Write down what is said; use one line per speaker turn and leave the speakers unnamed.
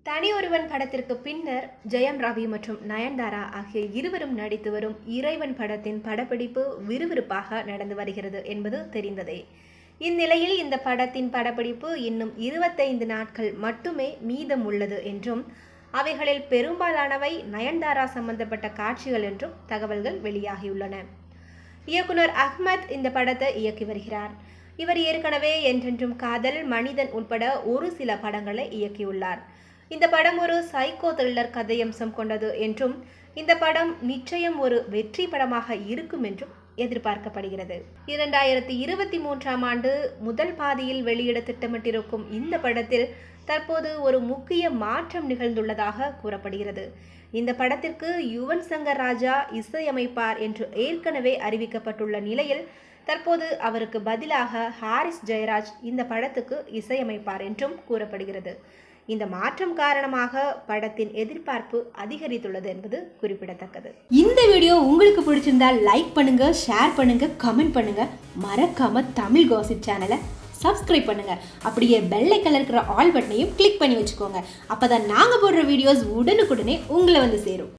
தனி ஒருவன் படத்திற்கு பின்னர் ஜெயம் ரவி மற்றும் நயன்தாரா ஆகிய இருவரும் நடித்து வரும் இறைவன் படத்தின் படப்பிடிப்பு விறுவிறுப்பாக நடந்து வருகிறது என்பது தெரிந்ததே இந்நிலையில் இந்த படத்தின் படப்பிடிப்பு இன்னும் இருபத்தைந்து நாட்கள் மட்டுமே மீதம் உள்ளது என்றும் அவைகளில் பெரும்பாலானவை நயன்தாரா சம்பந்தப்பட்ட காட்சிகள் என்றும் தகவல்கள் வெளியாகியுள்ளன இயக்குனர் அஹ்மத் இந்த படத்தை இயக்கி வருகிறார் இவர் ஏற்கனவே என்றென்றும் காதல் மனிதன் உட்பட ஒரு சில படங்களை இயக்கியுள்ளார் இந்த படம் ஒரு சைக்கோ த்ரில்லர் கதையம்சம் கொண்டது என்றும் இந்த படம் நிச்சயம் ஒரு வெற்றி படமாக இருக்கும் என்றும் எதிர்பார்க்கப்படுகிறது இரண்டாயிரத்தி இருபத்தி மூன்றாம் ஆண்டு முதல் பாதியில் வெளியிட திட்டமிட்டிருக்கும் இந்த படத்தில் தற்போது ஒரு முக்கிய மாற்றம் நிகழ்ந்துள்ளதாக கூறப்படுகிறது இந்த படத்திற்கு யுவன் சங்கர் ராஜா இசையமைப்பார் என்று ஏற்கனவே அறிவிக்கப்பட்டுள்ள நிலையில் தற்போது அவருக்கு பதிலாக ஹாரிஸ் ஜெயராஜ் இந்த படத்துக்கு இசையமைப்பார் என்றும் கூறப்படுகிறது இந்த மாற்றம் காரணமாக படத்தின் எதிர்பார்ப்பு அதிகரித்துள்ளது என்பது குறிப்பிடத்தக்கது
இந்த வீடியோ உங்களுக்கு பிடிச்சிருந்தா லைக் பண்ணுங்க ஷேர் பண்ணுங்க கமெண்ட் பண்ணுங்க மறக்காம தமிழ் காசிப் சேனலை சப்ஸ்கிரைப் பண்ணுங்க அப்படியே பெல்லை கலர் இருக்கிற ஆல் பட்டனையும் கிளிக் பண்ணி வச்சுக்கோங்க அப்பதான் நாங்க போடுற வீடியோஸ் உடனுக்குடனே உங்களை வந்து சேரும்